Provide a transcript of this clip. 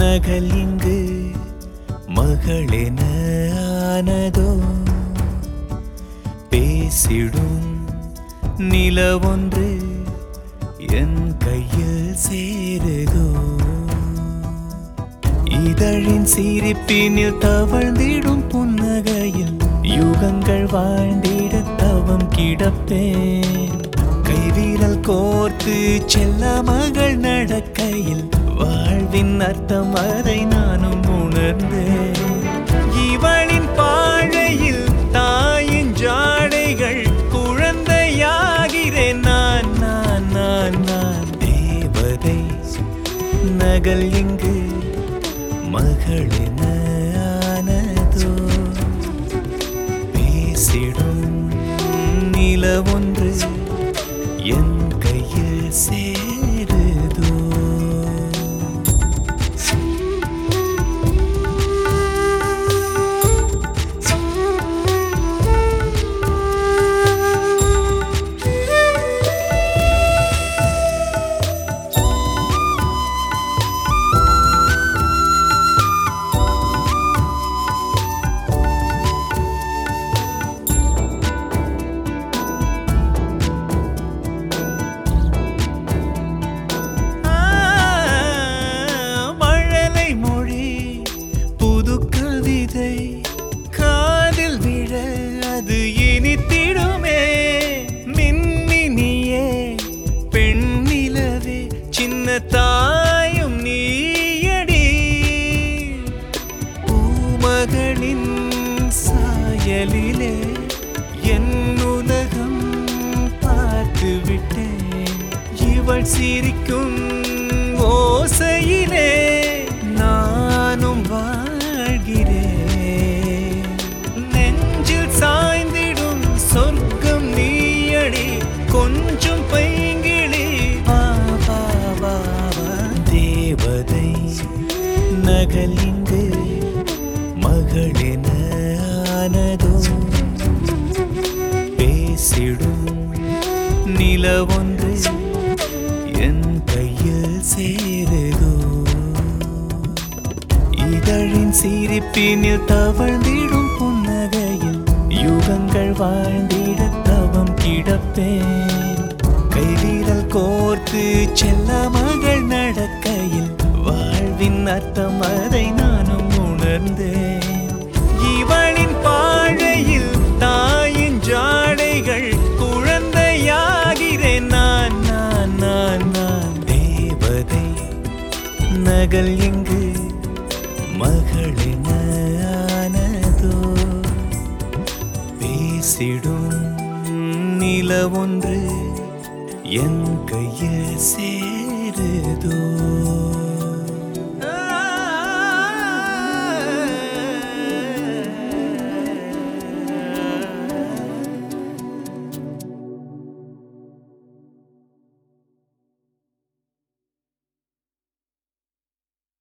நகல் இங்கு மகளென ஆனதோ பேசிடும் நிலவொன்று என் கையில் சேருதோ இதழின் சிரிப்பினில் தவழ்ந்திடும் புன்னகையில் யுகங்கள் வாழ்ந்திட தவம் கிடப்பேன் கைவிரல் கோர்த்து செல்ல மகள் நடக்கையில் வாழ்வின் அர்த்தம் அதை நானும் உணர்ந்தேன் இவளின் பாழையில் தாயின் ஜாடைகள் குழந்தையாகிறேன் நான் நான் நான் நான் தேவதை நகல் இங்கு மகளென ஆனதோ பேசிடும் நிலவொன்று என் கையில் சேருதோ மழலை மொழி புது கவிதை காதில் விழ அது இனித்திடுமே மின்மினியே பெண்ணிலவே சின்ன தாயும் நீயடி பூமகளின் சாயலிலே என் உலகம் பார்த்து விட்டேன் இவள் சிரிக்கும் ஓசையிலே நானும் வாழ்கிறேன் நெஞ்சில் சாய்ந்திடும் சொர்க்கம் நீயடி கொஞ்சம் பைங்கிளி வா வா வா வா தேவதை நகல் இங்கு மகளென ஆனதோ பேசிடும் நிலவொன்று என் கையில் சேருதோ இதழின் சிரிப்பினில் தவழ்ந்திடும் புன்னகையில் யுகங்கள் வாழ்ந்திட தவம் கிடப்பேன் கைவிரல் கோர்த்து செல்ல மகள் நடக்கையில் வாழ்வின் அர்த்தம் அதை நானும் உணர்ந்தேன் இவளின் பாழையில் தாயின் ஜாடைகள் குழந்தையாகிறேன் நான் நான் நான் நான் தேவதை நகல் இங்கு மகளின ஆனதோ பேசிடும் நிலவொன்று என் கையில் சேருதோ